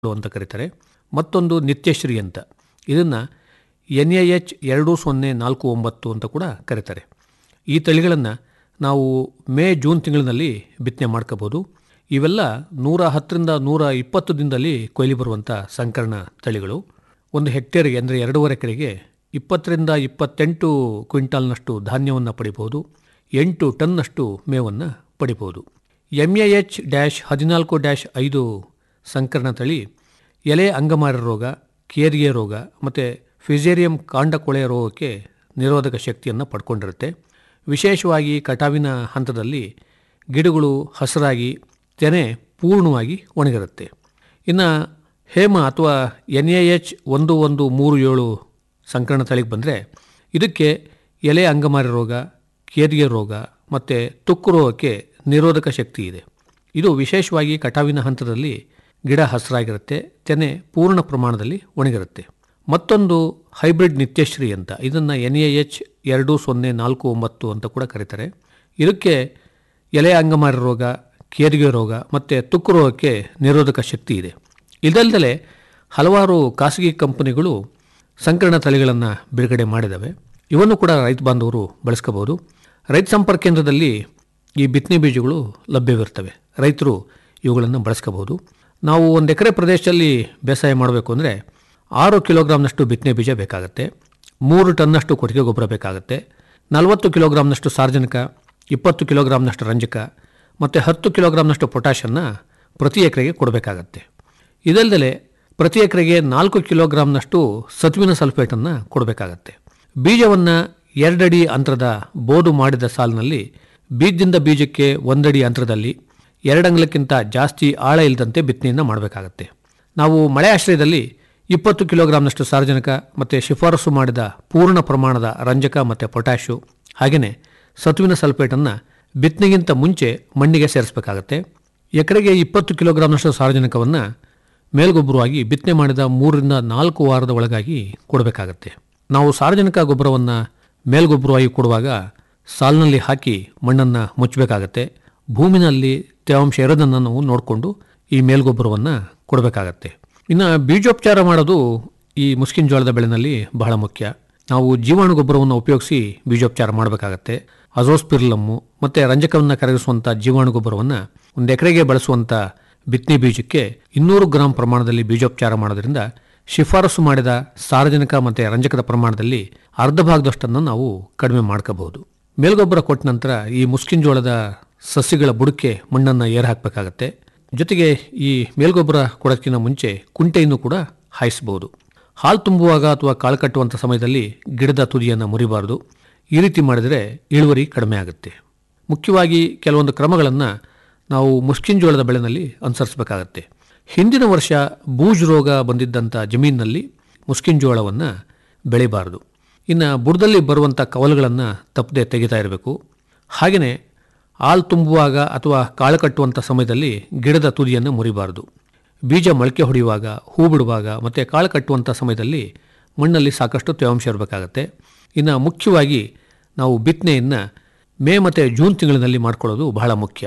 ಅಂತ ಕರೀತಾರೆ ಮತ್ತೊಂದು ನಿತ್ಯಶ್ರೀ ಅಂತ ಇದನ್ನು ಎನ್ ಎ ಎಚ್ ಎರಡು ಸೊನ್ನೆ ನಾಲ್ಕು ಒಂಬತ್ತು ಅಂತ ಕೂಡ ಕರೀತಾರೆ ಈ ತಳಿಗಳನ್ನು ನಾವು ಮೇ ಜೂನ್ ತಿಂಗಳಿನಲ್ಲಿ ಬಿತ್ತನೆ ಮಾಡ್ಕೋಬೋದು ಇವೆಲ್ಲ ನೂರ ಹತ್ತರಿಂದ ನೂರ ಇಪ್ಪತ್ತು ದಿನದಲ್ಲಿ ಕೊಯ್ಲಿ ಬರುವಂಥ ಸಂಕರಣ ತಳಿಗಳು ಒಂದು ಹೆಕ್ಟೇರ್ಗೆ ಅಂದರೆ ಎರಡೂವರೆ ಎಕರೆಗೆ ಇಪ್ಪತ್ತರಿಂದ ಇಪ್ಪತ್ತೆಂಟು ಕ್ವಿಂಟಾಲ್ನಷ್ಟು ಧಾನ್ಯವನ್ನು ಪಡಿಬೋದು ಎಂಟು ಟನ್ನಷ್ಟು ಮೇವನ್ನು ಪಡಿಬೋದು ಎಮ್ ಎ ಎಚ್ ಡ್ಯಾಶ್ ಹದಿನಾಲ್ಕು ಡ್ಯಾಶ್ ಐದು ಸಂಕರಣ ತಳಿ ಎಲೆ ಅಂಗಮಾರ ರೋಗ ಕೇರಿಗೆ ರೋಗ ಮತ್ತು ಫಿಸೇರಿಯಂ ಕಾಂಡಕೊಳೆ ರೋಗಕ್ಕೆ ನಿರೋಧಕ ಶಕ್ತಿಯನ್ನು ಪಡ್ಕೊಂಡಿರುತ್ತೆ ವಿಶೇಷವಾಗಿ ಕಟಾವಿನ ಹಂತದಲ್ಲಿ ಗಿಡಗಳು ಹಸಿರಾಗಿ ತೆನೆ ಪೂರ್ಣವಾಗಿ ಒಣಗಿರುತ್ತೆ ಇನ್ನು ಹೇಮ ಅಥವಾ ಎನ್ ಎ ಎಚ್ ಒಂದು ಒಂದು ಮೂರು ಏಳು ಸಂಕರಣ ತಳಿಗೆ ಬಂದರೆ ಇದಕ್ಕೆ ಎಲೆ ಅಂಗಮಾರಿ ರೋಗ ಕೇದಿಗೆ ರೋಗ ಮತ್ತು ತುಕ್ಕು ರೋಗಕ್ಕೆ ನಿರೋಧಕ ಶಕ್ತಿ ಇದೆ ಇದು ವಿಶೇಷವಾಗಿ ಕಟಾವಿನ ಹಂತದಲ್ಲಿ ಗಿಡ ಹಸಿರಾಗಿರುತ್ತೆ ತೆನೆ ಪೂರ್ಣ ಪ್ರಮಾಣದಲ್ಲಿ ಒಣಗಿರುತ್ತೆ ಮತ್ತೊಂದು ಹೈಬ್ರಿಡ್ ನಿತ್ಯಶ್ರೀ ಅಂತ ಇದನ್ನು ಎನ್ ಎ ಎಚ್ ಎರಡು ಸೊನ್ನೆ ನಾಲ್ಕು ಒಂಬತ್ತು ಅಂತ ಕೂಡ ಕರೀತಾರೆ ಇದಕ್ಕೆ ಎಲೆ ಅಂಗಮಾರಿ ರೋಗ ಕೇದಿಗೆ ರೋಗ ಮತ್ತು ತುಕ್ಕು ರೋಗಕ್ಕೆ ನಿರೋಧಕ ಶಕ್ತಿ ಇದೆ ಇದಲ್ಲದೆ ಹಲವಾರು ಖಾಸಗಿ ಕಂಪನಿಗಳು ಸಂಕರಣ ತಳಿಗಳನ್ನು ಬಿಡುಗಡೆ ಮಾಡಿದ್ದಾವೆ ಇವನ್ನು ಕೂಡ ರೈತ ಬಾಂಧವರು ಬಳಸ್ಕೋಬೋದು ರೈತ ಸಂಪರ್ಕ ಕೇಂದ್ರದಲ್ಲಿ ಈ ಬಿತ್ತನೆ ಬೀಜಗಳು ಲಭ್ಯವಿರ್ತವೆ ರೈತರು ಇವುಗಳನ್ನು ಬಳಸ್ಕೋಬೋದು ನಾವು ಒಂದು ಎಕರೆ ಪ್ರದೇಶದಲ್ಲಿ ಬೇಸಾಯ ಮಾಡಬೇಕು ಅಂದರೆ ಆರು ಕಿಲೋಗ್ರಾಮ್ನಷ್ಟು ಬಿತ್ತನೆ ಬೀಜ ಬೇಕಾಗುತ್ತೆ ಮೂರು ಟನ್ನಷ್ಟು ಕೊಟ್ಟಿಗೆ ಗೊಬ್ಬರ ಬೇಕಾಗುತ್ತೆ ನಲವತ್ತು ಕಿಲೋಗ್ರಾಮ್ನಷ್ಟು ಸಾರ್ವಜನಿಕ ಇಪ್ಪತ್ತು ಕಿಲೋಗ್ರಾಮ್ನಷ್ಟು ರಂಜಕ ಮತ್ತು ಹತ್ತು ಕಿಲೋಗ್ರಾಮ್ನಷ್ಟು ಪೊಟ್ಯಾಷನ್ನು ಪ್ರತಿ ಎಕರೆಗೆ ಕೊಡಬೇಕಾಗತ್ತೆ ಇದಲ್ಲದೆ ಪ್ರತಿ ಎಕರೆಗೆ ನಾಲ್ಕು ಕಿಲೋಗ್ರಾಮ್ನಷ್ಟು ಸತುವಿನ ಸಲ್ಫೇಟನ್ನು ಕೊಡಬೇಕಾಗತ್ತೆ ಬೀಜವನ್ನು ಎರಡಡಿ ಅಂತರದ ಬೋದು ಮಾಡಿದ ಸಾಲಿನಲ್ಲಿ ಬೀಜದಿಂದ ಬೀಜಕ್ಕೆ ಒಂದಡಿ ಅಂತರದಲ್ಲಿ ಎರಡಂಗ್ಲಕ್ಕಿಂತ ಜಾಸ್ತಿ ಆಳ ಇಲ್ಲದಂತೆ ಬಿತ್ತನೆಯನ್ನು ಮಾಡಬೇಕಾಗತ್ತೆ ನಾವು ಮಳೆ ಆಶ್ರಯದಲ್ಲಿ ಇಪ್ಪತ್ತು ಕಿಲೋಗ್ರಾಮ್ನಷ್ಟು ಸಾರ್ವಜನಿಕ ಮತ್ತು ಶಿಫಾರಸು ಮಾಡಿದ ಪೂರ್ಣ ಪ್ರಮಾಣದ ರಂಜಕ ಮತ್ತು ಪೊಟ್ಯಾಶು ಹಾಗೆಯೇ ಸತುವಿನ ಸಲ್ಫೇಟನ್ನು ಬಿತ್ತನೆಗಿಂತ ಮುಂಚೆ ಮಣ್ಣಿಗೆ ಸೇರಿಸಬೇಕಾಗತ್ತೆ ಎಕರೆಗೆ ಇಪ್ಪತ್ತು ಕಿಲೋಗ್ರಾಮ್ನಷ್ಟು ಸಾರ್ವಜನಿಕವನ್ನು ಮೇಲ್ಗೊಬ್ಬರವಾಗಿ ಬಿತ್ತನೆ ಮಾಡಿದ ಮೂರರಿಂದ ನಾಲ್ಕು ವಾರದ ಒಳಗಾಗಿ ಕೊಡಬೇಕಾಗತ್ತೆ ನಾವು ಸಾರ್ವಜನಿಕ ಗೊಬ್ಬರವನ್ನು ಮೇಲ್ಗೊಬ್ಬರವಾಗಿ ಕೊಡುವಾಗ ಸಾಲಿನಲ್ಲಿ ಹಾಕಿ ಮಣ್ಣನ್ನು ಮುಚ್ಚಬೇಕಾಗತ್ತೆ ಭೂಮಿನಲ್ಲಿ ತೇವಾಂಶ ಇರೋದನ್ನು ನಾವು ನೋಡಿಕೊಂಡು ಈ ಮೇಲ್ಗೊಬ್ಬರವನ್ನು ಕೊಡಬೇಕಾಗತ್ತೆ ಇನ್ನು ಬೀಜೋಪಚಾರ ಮಾಡೋದು ಈ ಮುಸ್ಕಿನ ಜೋಳದ ಬೆಳೆನಲ್ಲಿ ಬಹಳ ಮುಖ್ಯ ನಾವು ಜೀವಾಣು ಗೊಬ್ಬರವನ್ನು ಉಪಯೋಗಿಸಿ ಬೀಜೋಪಚಾರ ಮಾಡಬೇಕಾಗತ್ತೆ ಅಜೋಸ್ಪಿರ್ಲಮ್ಮು ಮತ್ತು ರಂಜಕವನ್ನು ಕರಗಿಸುವಂಥ ಜೀವಾಣು ಗೊಬ್ಬರವನ್ನು ಒಂದು ಎಕರೆಗೆ ಬಳಸುವಂಥ ಬಿತ್ತನೆ ಬೀಜಕ್ಕೆ ಇನ್ನೂರು ಗ್ರಾಂ ಪ್ರಮಾಣದಲ್ಲಿ ಬೀಜೋಪಚಾರ ಮಾಡೋದ್ರಿಂದ ಶಿಫಾರಸು ಮಾಡಿದ ಸಾರ್ವಜನಿಕ ಮತ್ತು ರಂಜಕದ ಪ್ರಮಾಣದಲ್ಲಿ ಅರ್ಧ ಭಾಗದಷ್ಟನ್ನು ನಾವು ಕಡಿಮೆ ಮಾಡ್ಕೋಬಹುದು ಮೇಲ್ಗೊಬ್ಬರ ಕೊಟ್ಟ ನಂತರ ಈ ಮುಸ್ಕಿನ ಜೋಳದ ಸಸಿಗಳ ಬುಡಕ್ಕೆ ಮಣ್ಣನ್ನು ಏರ್ ಹಾಕಬೇಕಾಗತ್ತೆ ಜೊತೆಗೆ ಈ ಮೇಲ್ಗೊಬ್ಬರ ಕೊಡೋಕ್ಕಿಂತ ಮುಂಚೆ ಕುಂಟೆಯನ್ನು ಕೂಡ ಹಾಯಿಸಬಹುದು ಹಾಲು ತುಂಬುವಾಗ ಅಥವಾ ಕಾಳು ಕಟ್ಟುವಂಥ ಸಮಯದಲ್ಲಿ ಗಿಡದ ತುದಿಯನ್ನು ಮುರಿಬಾರದು ಈ ರೀತಿ ಮಾಡಿದರೆ ಇಳುವರಿ ಕಡಿಮೆ ಆಗುತ್ತೆ ಮುಖ್ಯವಾಗಿ ಕೆಲವೊಂದು ಕ್ರಮಗಳನ್ನು ನಾವು ಮುಸ್ಕಿನ ಜೋಳದ ಬೆಳೆನಲ್ಲಿ ಅನುಸರಿಸಬೇಕಾಗತ್ತೆ ಹಿಂದಿನ ವರ್ಷ ಬೂಜ್ ರೋಗ ಬಂದಿದ್ದಂಥ ಜಮೀನಿನಲ್ಲಿ ಮುಸ್ಕಿನ ಜೋಳವನ್ನು ಬೆಳಿಬಾರದು ಇನ್ನು ಬುಡದಲ್ಲಿ ಬರುವಂಥ ಕವಲುಗಳನ್ನು ತಪ್ಪದೆ ತೆಗಿತಾ ಇರಬೇಕು ಹಾಗೆಯೇ ಹಾಲು ತುಂಬುವಾಗ ಅಥವಾ ಕಾಳು ಕಟ್ಟುವಂಥ ಸಮಯದಲ್ಲಿ ಗಿಡದ ತುದಿಯನ್ನು ಮುರಿಬಾರದು ಬೀಜ ಮೊಳಕೆ ಹೊಡೆಯುವಾಗ ಹೂ ಬಿಡುವಾಗ ಮತ್ತು ಕಾಳು ಕಟ್ಟುವಂಥ ಸಮಯದಲ್ಲಿ ಮಣ್ಣಲ್ಲಿ ಸಾಕಷ್ಟು ತೇವಾಂಶ ಇರಬೇಕಾಗತ್ತೆ ಇನ್ನು ಮುಖ್ಯವಾಗಿ ನಾವು ಬಿತ್ತನೆಯನ್ನು ಮೇ ಮತ್ತು ಜೂನ್ ತಿಂಗಳಿನಲ್ಲಿ ಮಾಡ್ಕೊಳ್ಳೋದು ಬಹಳ ಮುಖ್ಯ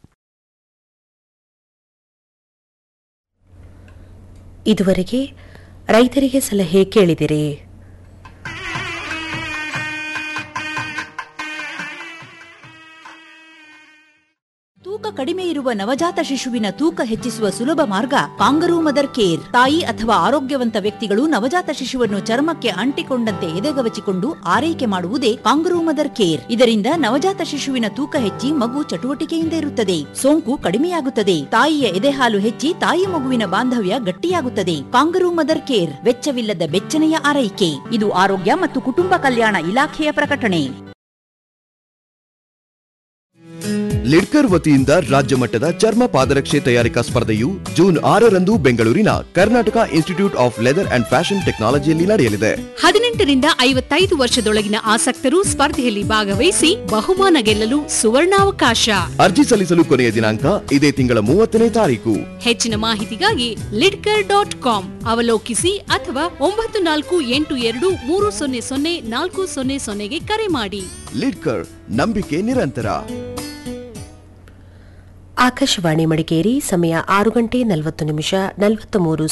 ಇದುವರೆಗೆ ರೈತರಿಗೆ ಸಲಹೆ ಕೇಳಿದಿರಿ ತೂಕ ಕಡಿಮೆ ಇರುವ ನವಜಾತ ಶಿಶುವಿನ ತೂಕ ಹೆಚ್ಚಿಸುವ ಸುಲಭ ಮಾರ್ಗ ಕಾಂಗರೂ ಮದರ್ ಕೇರ್ ತಾಯಿ ಅಥವಾ ಆರೋಗ್ಯವಂತ ವ್ಯಕ್ತಿಗಳು ನವಜಾತ ಶಿಶುವನ್ನು ಚರ್ಮಕ್ಕೆ ಅಂಟಿಕೊಂಡಂತೆ ಎದೆಗವಚಿಕೊಂಡು ಆರೈಕೆ ಮಾಡುವುದೇ ಕಾಂಗರೂ ಮದರ್ ಕೇರ್ ಇದರಿಂದ ನವಜಾತ ಶಿಶುವಿನ ತೂಕ ಹೆಚ್ಚಿ ಮಗು ಚಟುವಟಿಕೆಯಿಂದ ಇರುತ್ತದೆ ಸೋಂಕು ಕಡಿಮೆಯಾಗುತ್ತದೆ ತಾಯಿಯ ಎದೆಹಾಲು ಹೆಚ್ಚಿ ತಾಯಿ ಮಗುವಿನ ಬಾಂಧವ್ಯ ಗಟ್ಟಿಯಾಗುತ್ತದೆ ಕಾಂಗರೂ ಮದರ್ ಕೇರ್ ವೆಚ್ಚವಿಲ್ಲದ ಬೆಚ್ಚನೆಯ ಆರೈಕೆ ಇದು ಆರೋಗ್ಯ ಮತ್ತು ಕುಟುಂಬ ಕಲ್ಯಾಣ ಇಲಾಖೆಯ ಪ್ರಕಟಣೆ ಲಿಡ್ಕರ್ ವತಿಯಿಂದ ರಾಜ್ಯ ಮಟ್ಟದ ಚರ್ಮ ಪಾದರಕ್ಷೆ ತಯಾರಿಕಾ ಸ್ಪರ್ಧೆಯು ಜೂನ್ ಆರರಂದು ಬೆಂಗಳೂರಿನ Karnataka institute of leather and fashion ಟೆಕ್ನಾಲಜಿಯಲ್ಲಿ ನಡೆಯಲಿದೆ ಹದಿನೆಂಟರಿಂದ ಐವತ್ತೈದು ವರ್ಷದೊಳಗಿನ ಆಸಕ್ತರು ಸ್ಪರ್ಧೆಯಲ್ಲಿ ಭಾಗವಹಿಸಿ ಬಹುಮಾನ ಗೆಲ್ಲಲು ಸುವರ್ಣಾವಕಾಶ ಅರ್ಜಿ ಸಲ್ಲಿಸಲು ಕೊನೆಯ ದಿನಾಂಕ ಇದೇ ತಿಂಗಳ ಮೂವತ್ತನೇ ತಾರೀಕು ಹೆಚ್ಚಿನ ಮಾಹಿತಿಗಾಗಿ ಲಿಡ್ಕರ್ ಡಾಟ್ ಕಾಮ್ ಅವಲೋಕಿಸಿ ಅಥವಾ ಒಂಬತ್ತು ನಾಲ್ಕು ಎಂಟು ಎರಡು ಮೂರು ಸೊನ್ನೆ ಸೊನ್ನೆ ನಾಲ್ಕು ಸೊನ್ನೆ ಸೊನ್ನೆಗೆ ಕರೆ ಮಾಡಿ ಲಿಡ್ಕರ್ ನಂಬಿಕೆ ನಿರಂತರ ಆಕಾಶವಾಣಿ ಮಡಿಕೇರಿ ಸಮಯ ಆರು ಗಂಟೆ ನಲವತ್ತು ನಿಮಿಷ ನಲವತ್ತ ಮೂರು